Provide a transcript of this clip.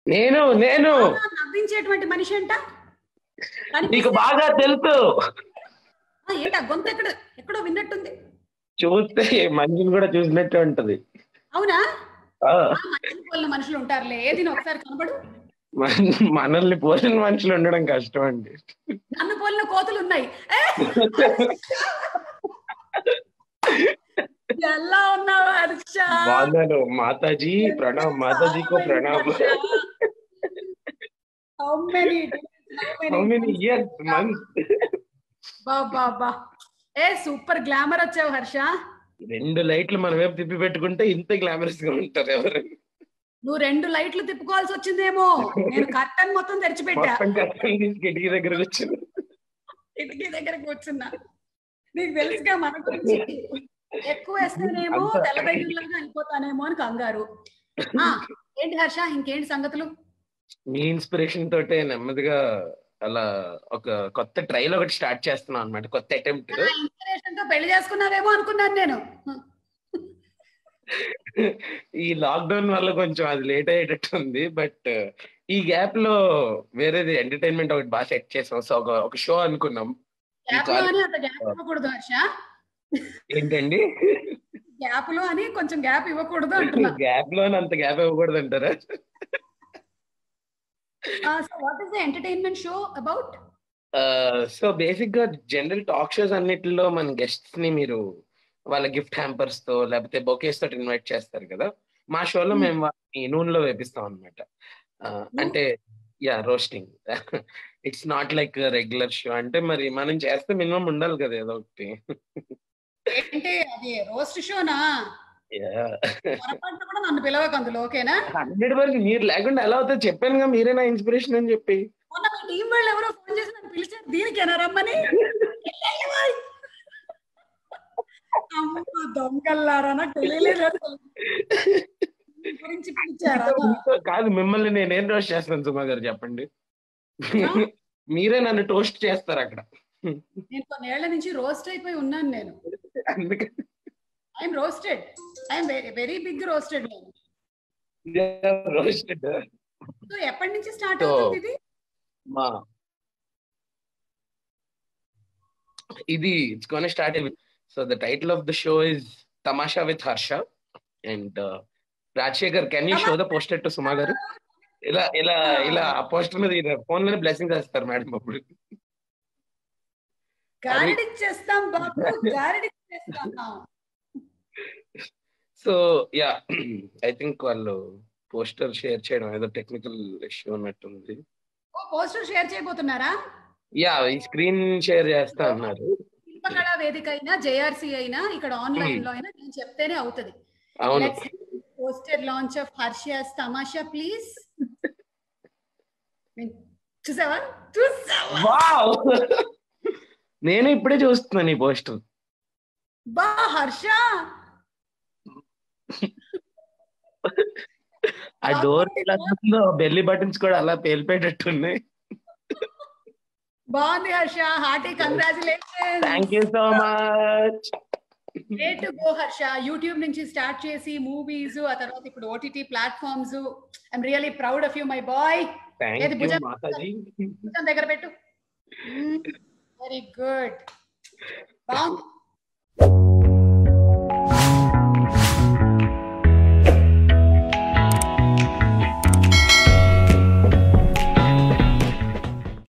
నేను నేను ఆ, నవ్వించేటువంటి మనిషి అంట నీకు బాగా తెలుసు ఆ, ఏంటా గొంతు ఎక్కడ ఎక్కడో విన్నట్టుంది చూస్తే మనిషిని కూడా చూసినట్టే ఉంటది అవునా ఆ, ఆ, మనిషిని పోలిన మనుషులు ఉంటారులే ఏది నువ్వు ఒకసారి కనబడు మన- మనల్ని పోలిన మనుషులు ఉండడం కష్టం అండి నన్ను పోలిన కోతులు ఉన్నాయి ఏ! ఎలా ఉన్నావు హర్ష బాగున్నాను మాతాజీ ప్రణామ్ మాతాజీకో ప్రణామ్ How many days, how how many many years months బా బా బా ఏ సూపర్ గ్లామర్ వచ్చావు హర్ష రెండు లైట్లు మన వైపు తిప్పి పెట్టుకుంటే ఇంత గ్లామరస్ గా ఉంటారు ఎవరు నువ్వు రెండు లైట్లు తిప్పుకోవాల్సి వచ్చిందేమో నేను కర్టన్ మొత్తం తెరిచిపెట్టా మొత్తం కష్టం తీసి కిటికీ దగ్గరకు వచ్చింది కిటికీ దగ్గర కూర్చున్నా నీకు తెలుసుగా మన గురించి ఎక్కువ వేస్తేనేమో అంత- తెల్లదయ్యుల్లాగా అయిపోతానేమో అని కంగారు ఆ, ఏంటి హర్ష ఇంకేంటి సంగతులు మీ ఇన్స్పిరేషన్ తోటే నెమ్మదిగా అలా ఒక కొత్త ట్రైల్ ఒకటి స్టార్ట్ చేస్తున్నాం అన్నమాట కొత్త అటెంప్ట్ నా ఇన్స్పిరేషన్ తో పెళ్లి చేసుకున్నావేమో అనుకున్నాను నేను ఈ లాక్డౌన్ వల్ల కొంచెం అది లేట్ అయ్యేటట్టు ఉంది బట్ ఈ గ్యాప్ లో వేరేది ఎంటర్టైన్మెంట్ ఒకటి బాగా సెట్ చేసాం సో ఒక ఒక షో అనుకున్నాం గ్యాప్ లో అని అంత గ్యాప్ ఇవ్వకూడదు హర్ష ఏంటండి గ్యాప్ లో అని కొంచెం గ్యాప్ ఇవ్వకూడదు అంటున్నా గ్యాప్ లో అంత గ్యాప్ ఇవ్వకూడదు అంటారా what is the entertainment show about so basic గా జనరల్ టాక్ షోస్ అన్నిటిలో మన గెస్ట్స్ ని మీరు వాళ్ళ గిఫ్ట్ హ్యాంపర్స్ తో లేకపోతే బొకేస్ తోటి ఇన్వైట్ చేస్తారు కదా మా షోలో Hmm. మేము వాళ్ళని నూనెలో వేపిస్తాం అనమాట అంటే yeah roasting it's not like regular show అంటే మరి మనం చేస్తే మినిమం ఉండాలి కదా ఏదో ఒకటి ఏంటి అది రోస్ట్ షోనా యా పొరపాటున కూడా నన్ను పిలవక అందులో ఓకేనా హండ్రెడ్ పర్సెంట్ మీరు లేకుండా ఎలా అవుతుంది చెప్పాను కదా మీరే నా ఇన్స్పిరేషన్ అని చెప్పి మొన్న మీ టీం వాళ్ళు ఎవరో ఫోన్ చేసి నన్ను పిలిచారు దీనికేనా రమ్మని అమ్మ దొంగల్లారా నాకు తెలియలేదు అసలు. మీ గురించి పిలిచారా మీతో- కాదు మిమ్మల్ని నేనేం రోస్ట్ చేస్తాను సుమా గారు చెప్పండి మీరే నన్ను టోస్ట్ చేస్తారు అక్కడ నేను కొన్నేళ్ల నుంచి రోస్ట్ అయిపోయి ఉన్నాను నేను అందుకని I'm roasted I'm very very big roasted నేను రోస్టెడ్ సో ఎప్పటి నుంచి స్టార్ట్ So, అవుతుంది ఇది మా ఇది it's gonna start so the title of the show is Tamasha with Harsha and Rajasekhar can you show the poster to Suma గారు ఇలా ఇలా ఇలా ఆ పోస్టర్ మీద ఫోన్ మీద బ్లెస్సింగ్ చేస్తారు మేడం అప్పుడు గారడి చేస్తాం బాబు గారడి చేస్తాం సో యా ఐ థింక్ వాళ్ళు పోస్టర్ షేర్ చేయడం ఏదో టెక్నికల్ ఇష్యూ ఉన్నట్టుంది ఓ పోస్టర్ షేర్ చేయబోతున్నారా యా ఈ స్క్రీన్ షేర్ చేస్తా అన్నారు శిల్పకళా వేదిక అయినా జేఆర్సీ అయినా ఇక్కడ ఆన్లైన్ లో అయినా నేను చెప్తేనే అవుతుంది అవును పోస్టర్ లాంచ్ ఆఫ్ హర్షియాస్ తమాషా ప్లీజ్ చూసావా చూసావా వావ్ నేను ఇప్పుడే చూస్తున్నాను ఈ పోస్టర్ బా హర్ష ఆ డోర్ ఎలా ఉందో బెల్లి బటన్స్ కూడా అలా పేలిపోయేటట్టున్నాయి బాగుంది Harsha hearty congratulation thank you so much way to go Harsha YouTube నుంచి స్టార్ట్ చేసి మూవీస్ ఆ తర్వాత ఇప్పుడు OTT platforms I'm really proud of you my boy thank ఏది యూ భుజం? మాతాజీ కొంచెం దగ్గర పెట్టు వెరీ గుడ్ బాగుంది